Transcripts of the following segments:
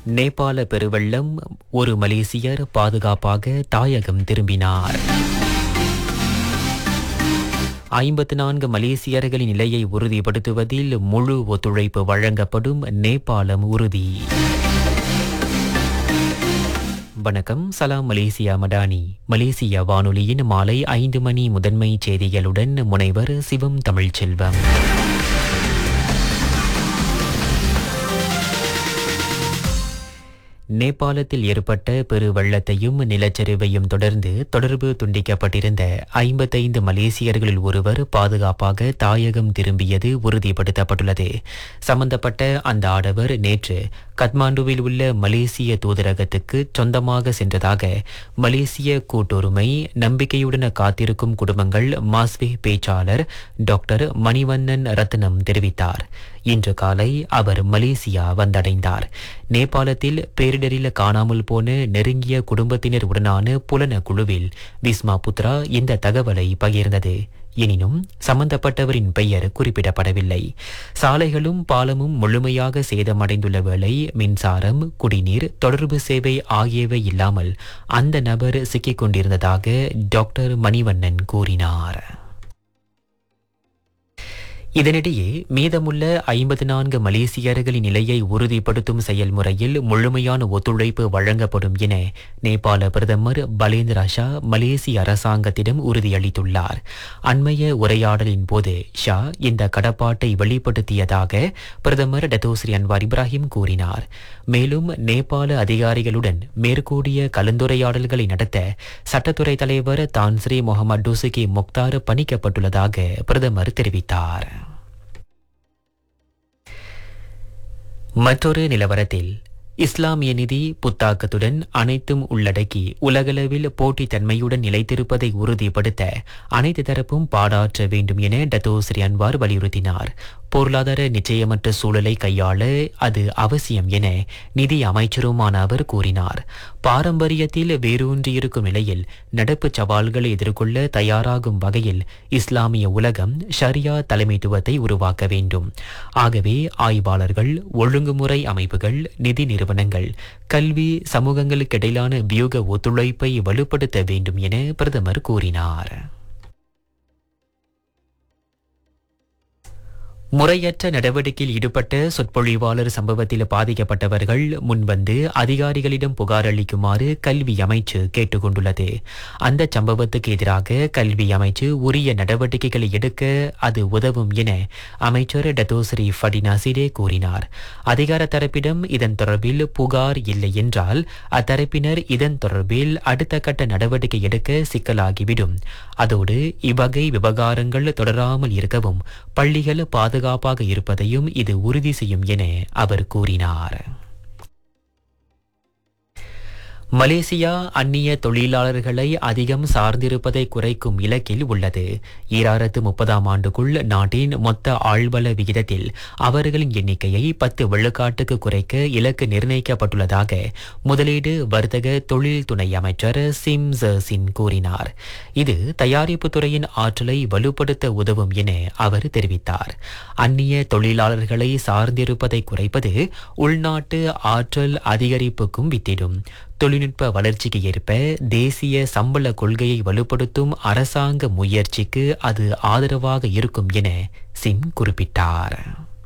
நேபாள பெருவெள்ளம் ஒரு மலேசியர் பாதுகாப்பாக தாயகம் திரும்பினார் ஐம்பத்து நான்கு மலேசியர்களின் நிலையை உறுதிப்படுத்துவதில் முழு ஒத்துழைப்பு வழங்கப்படும் நேபாளம் உறுதி வணக்கம் சலாம் மலேசியா மடானி மலேசியா வானொலியின் மாலை ஐந்து மணி முதன்மை செய்திகளுடன் முனைவர் சிவம் தமிழ்ச்செல்வம் நேபாளத்தில் ஏற்பட்ட பெரு வெள்ளத்தையும் நிலச்சரிவையும் தொடர்ந்து தொடர்பு துண்டிக்கப்பட்டிருந்த ஐம்பத்தைந்து மலேசியர்களில் ஒருவர் பாதுகாப்பாக தாயகம் திரும்பியது உறுதிப்படுத்தப்பட்டுள்ளது சம்பந்தப்பட்ட அந்த ஆடவர் நேற்று கத்மாண்டுவில் உள்ள மலேசிய தூதரகத்துக்கு சொந்தமாக சென்றதாக மலேசிய கூட்டுரிமை நம்பிக்கையுடன் காத்திருக்கும் குடும்பங்கள் மாஸ்வே பேச்சாளர் டாக்டர் மணிவண்ணன் ரத்னம் தெரிவித்தார் இன்று காலை அவர் மலேசியா வந்தடைந்தார் நேபாளத்தில் பேரிடரில் காணாமல் போன நெருங்கிய குடும்பத்தினர் உடனான புலன குழுவில் விஸ்மா புத்ரா இந்த தகவலை பகிர்ந்தது எனினும் சம்பந்தப்பட்டவரின் பெயர் குறிப்பிடப்படவில்லை சாலைகளும் பாலமும் முழுமையாக சேதமடைந்துள்ள வேளை மின்சாரம் குடிநீர் தொடர்பு சேவை ஆகியவை இல்லாமல் அந்த நபர் சிக்கிக் கொண்டிருந்ததாக டாக்டர் மணிவண்ணன் கூறினார் இதனிடையே மீதமுள்ள ஐம்பது நான்கு மலேசியர்களின் நிலையை உறுதிப்படுத்தும் செயல்முறையில் முழுமையான ஒத்துழைப்பு வழங்கப்படும் என நேபாள பிரதமர் பலேந்திர ஷா மலேசிய அரசாங்கத்திடம் உறுதியளித்துள்ளார் அண்மைய உரையாடலின் போது ஷா இந்த கடப்பாட்டை வெளிப்படுத்தியதாக பிரதமர் டத்தோஸ்ரீ அன்வார் இப்ராஹிம் கூறினார் மேலும் நேபாள அதிகாரிகளுடன் மேற்கூடிய கலந்துரையாடல்களை நடத்த சட்டத்துறை தலைவர் தான்ஸ்ரீ முகமது டுசுகி முக்தார் பணிக்கப்பட்டுள்ளதாக பிரதமர் தெரிவித்தார் மற்றொரு நிலவரத்தில் இஸ்லாமிய நிதி புத்தாக்கத்துடன் அனைத்தும் உள்ளடக்கி உலகளவில் போட்டித்தன்மையுடன் நிலைத்திருப்பதை உறுதிப்படுத்த அனைத்து தரப்பும் பாடாற்ற வேண்டும் என டத்தோஸ்ரீ அன்வார் வலியுறுத்தினார் பொருளாதார நிச்சயமற்ற சூழலை கையாள அது அவசியம் என நிதி அமைச்சருமான அவர் கூறினார் பாரம்பரியத்தில் வேரூன்றியிருக்கும் நிலையில் நடப்பு சவால்களை எதிர்கொள்ள தயாராகும் வகையில் இஸ்லாமிய உலகம் ஷரியா தலைமைத்துவத்தை உருவாக்க வேண்டும் ஆகவே ஆய்வாளர்கள் ஒழுங்குமுறை அமைப்புகள் நிதி நிறுவனங்கள் கல்வி சமூகங்களுக்கிடையிலான வியூக ஒத்துழைப்பை வலுப்படுத்த வேண்டும் என பிரதமர் கூறினார் முறையற்ற நடவடிக்கையில் ஈடுபட்ட சொற்பொழிவாளர் சம்பவத்தில் பாதிக்கப்பட்டவர்கள் முன்வந்து அதிகாரிகளிடம் புகார் அளிக்குமாறு கல்வி அமைச்சு கேட்டுக்கொண்டுள்ளது அந்த சம்பவத்துக்கு எதிராக கல்வி அமைச்சு உரிய நடவடிக்கைகளை எடுக்க அது உதவும் என அமைச்சர் டத்தோஸ்ரீ ஃபடினாசிடே கூறினார் அதிகார தரப்பிடம் இதன் தொடர்பில் புகார் இல்லை என்றால் அத்தரப்பினர் இதன் தொடர்பில் அடுத்த கட்ட நடவடிக்கை எடுக்க சிக்கலாகிவிடும் அதோடு இவ்வகை விவகாரங்கள் தொடராமல் இருக்கவும் பள்ளிகள் பாதுகாப்பாக இருப்பதையும் இது உறுதி செய்யும் என அவர் கூறினார் மலேசியா அந்நிய தொழிலாளர்களை அதிகம் சார்ந்திருப்பதை குறைக்கும் இலக்கில் உள்ளது ஈராயிரத்து முப்பதாம் ஆண்டுக்குள் நாட்டின் மொத்த ஆழ்வள விகிதத்தில் அவர்களின் எண்ணிக்கையை பத்து விழுக்காட்டுக்கு குறைக்க இலக்கு நிர்ணயிக்கப்பட்டுள்ளதாக முதலீடு வர்த்தக தொழில் துணை அமைச்சர் சிம் சின் கூறினார் இது தயாரிப்பு துறையின் ஆற்றலை வலுப்படுத்த உதவும் என அவர் தெரிவித்தார் அந்நிய தொழிலாளர்களை சார்ந்திருப்பதை குறைப்பது உள்நாட்டு ஆற்றல் அதிகரிப்புக்கும் வித்திடும் தொழில்நுட்ப வளர்ச்சிக்கு ஏற்ப தேசிய சம்பள கொள்கையை வலுப்படுத்தும் அரசாங்க முயற்சிக்கு அது ஆதரவாக இருக்கும் என சிங் குறிப்பிட்டார்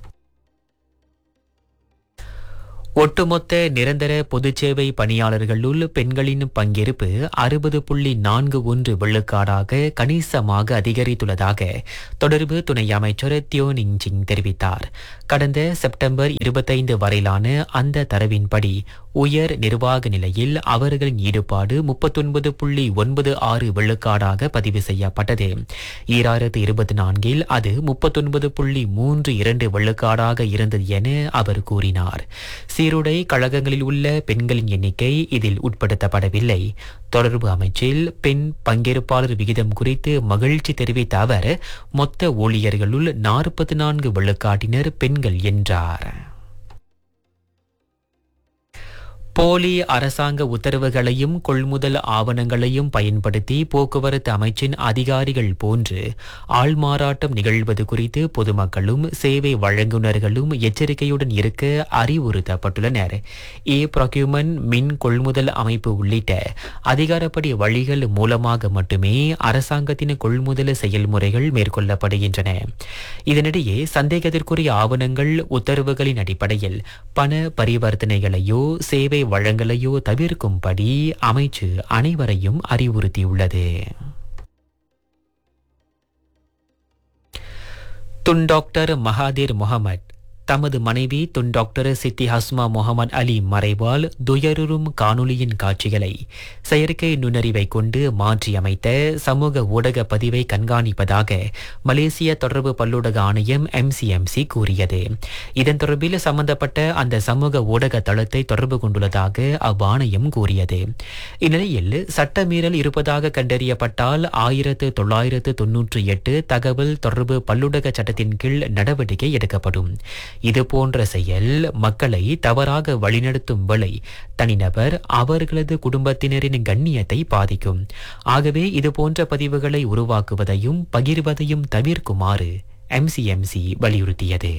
ஒட்டுமொத்த நிரந்தர பொதுச்சேவை பணியாளர்களுள் பெண்களின் பங்கேற்பு அறுபது புள்ளி நான்கு ஒன்று விழுக்காடாக கணிசமாக அதிகரித்துள்ளதாக தொடர்பு துணை அமைச்சர் தியோ நிங்ஜிங் தெரிவித்தார் கடந்த செப்டம்பர் இருபத்தைந்து வரையிலான அந்த தரவின்படி உயர் நிர்வாக நிலையில் அவர்களின் ஈடுபாடு முப்பத்தொன்பது புள்ளி ஒன்பது ஆறு விழுக்காடாக பதிவு செய்யப்பட்டது ஈராயிரத்து இருபத்தி நான்கில் அது முப்பத்தொன்பது புள்ளி மூன்று இரண்டு விழுக்காடாக இருந்தது என அவர் கூறினார் சீருடை கழகங்களில் உள்ள பெண்களின் எண்ணிக்கை இதில் உட்படுத்தப்படவில்லை தொடர்பு அமைச்சில் பெண் பங்கேற்பாளர் விகிதம் குறித்து மகிழ்ச்சி தெரிவித்த அவர் மொத்த ஊழியர்களுள் நாற்பத்தி நான்கு விழுக்காட்டினர் பெண்கள் என்றார் போலி அரசாங்க உத்தரவுகளையும் கொள்முதல் ஆவணங்களையும் பயன்படுத்தி போக்குவரத்து அமைச்சின் அதிகாரிகள் போன்று ஆள்மாறாட்டம் நிகழ்வது குறித்து பொதுமக்களும் சேவை வழங்குநர்களும் எச்சரிக்கையுடன் இருக்க அறிவுறுத்தப்பட்டுள்ளனர் இ ப்ரொக்யூமெண்ட் மின் கொள்முதல் அமைப்பு உள்ளிட்ட அதிகாரப்படி வழிகள் மூலமாக மட்டுமே அரசாங்கத்தின் கொள்முதல் செயல்முறைகள் மேற்கொள்ளப்படுகின்றன இதனிடையே சந்தேகத்திற்குரிய ஆவணங்கள் உத்தரவுகளின் அடிப்படையில் பண பரிவர்த்தனைகளையோ சேவை வழங்கலையோ தவிர்க்கும்படி அமைச்சு அனைவரையும் அறிவுறுத்தியுள்ளது துன் டாக்டர் மகாதீர் முகமட் தமது மனைவி துன் டாக்டர் சித்தி ஹஸ்மா முகமது அலி மறைவால் துயருறும் காணொளியின் காட்சிகளை செயற்கை நுண்ணறிவை கொண்டு மாற்றியமைத்த சமூக ஊடக பதிவை கண்காணிப்பதாக மலேசிய தொடர்பு பல்லூடக ஆணையம் எம்சிஎம்சி கூறியது இதன் தொடர்பில் சம்பந்தப்பட்ட அந்த சமூக ஊடக தளத்தை தொடர்பு கொண்டுள்ளதாக அவ்வாணையம் கூறியது இந்நிலையில் சட்டமீறல் இருப்பதாக கண்டறியப்பட்டால் ஆயிரத்து தொள்ளாயிரத்து தொன்னூற்றி எட்டு தகவல் தொடர்பு பல்லுடக சட்டத்தின் கீழ் நடவடிக்கை எடுக்கப்படும் இது போன்ற செயல் மக்களை தவறாக வழிநடத்தும் வேளை தனிநபர் அவர்களது குடும்பத்தினரின் கண்ணியத்தை பாதிக்கும் ஆகவே இது போன்ற பதிவுகளை உருவாக்குவதையும் பகிர்வதையும் தவிர்க்குமாறு எம்சிஎம்சி வலியுறுத்தியது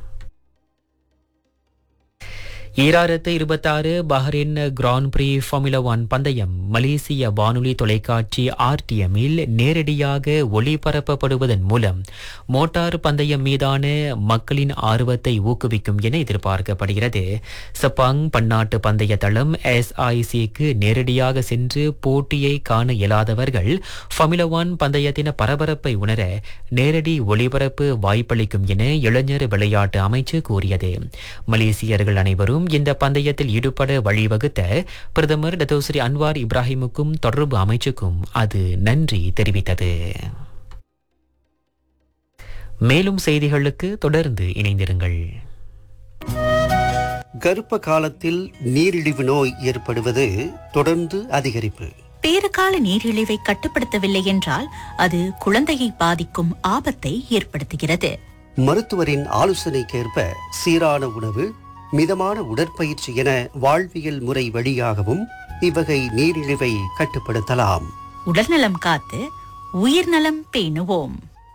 ஈராயிரத்து இருபத்தாறு Bahrain Grand Prix Formula One பந்தயம் மலேசிய வானொலி தொலைக்காட்சி ஆர்டிஎம்மில் நேரடியாக ஒளிபரப்பப்படுவதன் மூலம் மோட்டார் பந்தயம் மீதான மக்களின் ஆர்வத்தை ஊக்குவிக்கும் என எதிர்பார்க்கப்படுகிறது சப்பாங் பன்னாட்டு பந்தய தளம் எஸ்ஐசிக்கு நேரடியாக சென்று போட்டியை காண இயலாதவர்கள் ஃபார்முலா ஒன் பந்தயத்தின் பரபரப்பை உணர நேரடி ஒளிபரப்பு வாய்ப்பளிக்கும் என இளைஞர் விளையாட்டு அமைச்சு கூறியது மலேசியர்கள் அனைவரும் இந்த பந்தயத்தில் ஈடுபட வழிவகுத்த பிரதமர் டத்தோஸ்ரீ அன்வார் இப்ராஹிமுக்கும் தொடர்பு அமைச்சுக்கும் அது நன்றி தெரிவித்தது மேலும் செய்திகளுக்கு தொடர்ந்து இணைந்திருங்கள் கர்ப்ப காலத்தில் நீரிழிவு நோய் ஏற்படுவது தொடர்ந்து அதிகரிப்பு பேறுகால நீரிழிவை கட்டுப்படுத்தவில்லை என்றால் அது குழந்தையை பாதிக்கும் ஆபத்தை ஏற்படுத்துகிறது மருத்துவரின் ஆலோசனைக்கேற்ப சீரான உணவு மிதமான உடற்பயிற்சி என வாழ்வியல் முறை வழியாகவும் இவ்வகை நீரிழிவை கட்டுப்படுத்தலாம் உடல்நலம் காத்து உயிர்நலம் பேணுவோம்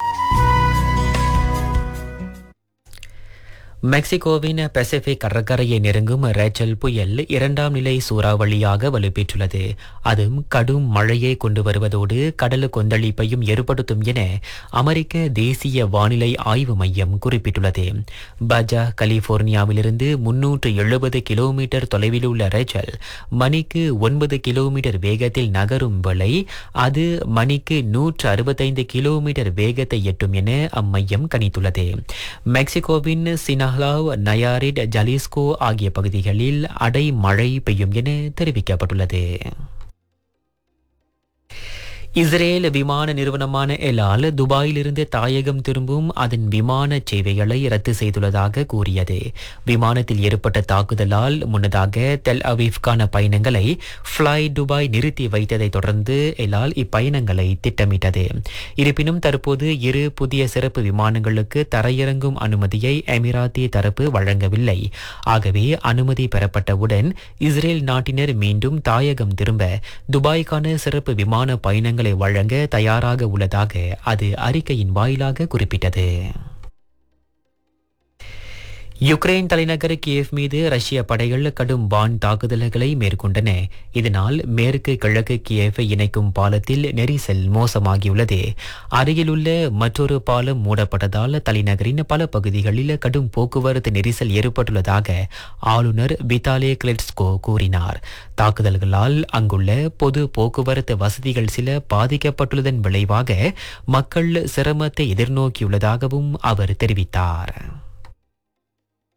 மெக்சிகோவின் பசிபிக் கடற்கரையை நெருங்கும் ரேச்சல் புயல் இரண்டாம் நிலை சூறாவளியாக வலுப்பெற்றுள்ளது அதுவும் கடும் மழையை கொண்டு வருவதோடு கடல் கொந்தளிப்பையும் ஏற்படுத்தும் என அமெரிக்க தேசிய வானிலை ஆய்வு மையம் குறிப்பிட்டுள்ளது பஜா கலிபோர்னியாவிலிருந்து முன்னூற்று எழுபது கிலோமீட்டர் தொலைவில் உள்ள ரேச்சல் மணிக்கு ஒன்பது கிலோமீட்டர் வேகத்தில் நகரும் வேளை அது மணிக்கு நூற்று அறுபத்தைந்து கிலோமீட்டர் வேகத்தை எட்டும் என அம்மையம் கணித்துள்ளது மெக்சிகோவின் சினஹ்லாவ் நயாரிட் ஜலிஸ்கோ ஆகிய பகுதிகளில் அடைமழை பெய்யும் என தெரிவிக்கப்பட்டுள்ளது இஸ்ரேல் விமான நிறுவனமான எலால் துபாயிலிருந்து தாயகம் திரும்பும் அதன் விமான சேவைகளை ரத்து செய்துள்ளதாக கூறியது விமானத்தில் ஏற்பட்ட தாக்குதலால் முன்னதாக தெல் அவீவ்கான பயணங்களை ஃப்ளை துபாய் நிறுத்தி வைத்ததை தொடர்ந்து எலால் இப்பயணங்களை திட்டமிட்டது இருப்பினும் தற்போது இரு புதிய சிறப்பு விமானங்களுக்கு தரையிறங்கும் அனுமதியை எமிராத்தி தரப்பு வழங்கவில்லை ஆகவே அனுமதி பெறப்பட்டவுடன் இஸ்ரேல் நாட்டினர் மீண்டும் தாயகம் திரும்ப துபாய்க்கான சிறப்பு விமான பயணங்களை வழங்க தயாராக உள்ளதாக அது அறிக்கையின் வாயிலாக குறிப்பிட்டது யுக்ரைன் தலைநகர் கியேவ் மீது ரஷ்ய படைகள் கடும் வான் தாக்குதல்களை மேற்கொண்டன இதனால் மேற்கு கிழக்கு கியேவை இணைக்கும் பாலத்தில் நெரிசல் மோசமாகியுள்ளது அருகிலுள்ள மற்றொரு பாலம் மூடப்பட்டதால் தலைநகரின் பல பகுதிகளில் கடும் போக்குவரத்து நெரிசல் ஏற்பட்டுள்ளதாக ஆளுநர் விதாலே கிளெட்ஸ்கோ கூறினார் தாக்குதல்களால் அங்குள்ள பொது போக்குவரத்து வசதிகள் சில பாதிக்கப்பட்டுள்ளதன் விளைவாக மக்கள் சிரமத்தை எதிர்நோக்கியுள்ளதாகவும் அவர் தெரிவித்தார்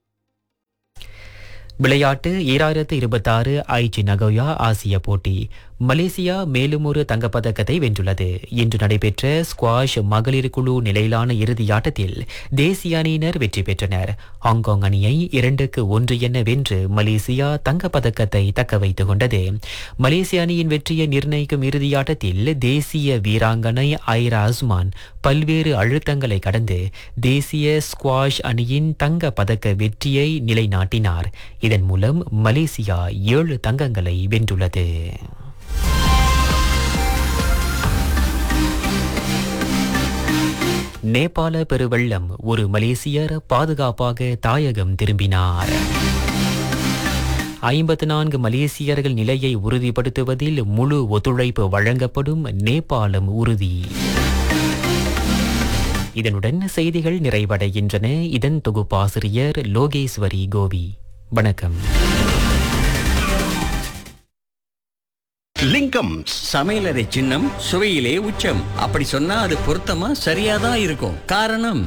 விளையாட்டு ஈராயிரத்து இருபத்தாறு ஐச்சி நகோயா ஆசிய போட்டி மலேசியா மேலும் ஒரு தங்கப்பதக்கத்தை வென்றுள்ளது இன்று நடைபெற்ற ஸ்குவாஷ் மகளிர் குழு நிலையிலான இறுதியாட்டத்தில் தேசிய அணியினர் வெற்றி பெற்றனர் ஹாங்காங் அணியை இரண்டுக்கு ஒன்று என வென்று மலேசியா தங்கப்பதக்கத்தை தக்க வைத்துக் கொண்டது மலேசிய அணியின் வெற்றியை நிர்ணயிக்கும் இறுதியாட்டத்தில் தேசிய வீராங்கனை ஐரா அஸ்மான் பல்வேறு அழுத்தங்களை கடந்து தேசிய ஸ்குவாஷ் அணியின் தங்க பதக்க வெற்றியை நிலைநாட்டினார் இதன் மூலம் மலேசியா ஏழு தங்கங்களை வென்றுள்ளது நேபாள பெருவெள்ளம் ஒரு மலேசியர் பாதுகாப்பாக தாயகம் திரும்பினார் ஐம்பத்து நான்கு மலேசியர்கள் நிலையை உறுதிப்படுத்துவதில் முழு ஒத்துழைப்பு வழங்கப்படும் நேபாளம் உறுதி இதனுடன் செய்திகள் நிறைவடைகின்றன இதன் தொகுப்பாசிரியர் லோகேஸ்வரி கோவி வணக்கம் லிங்கம் சமையலறை சின்னம் சுவையிலே உச்சம் அப்படி சொன்னா அது பொருத்தமா சரியாதான் இருக்கும் காரணம்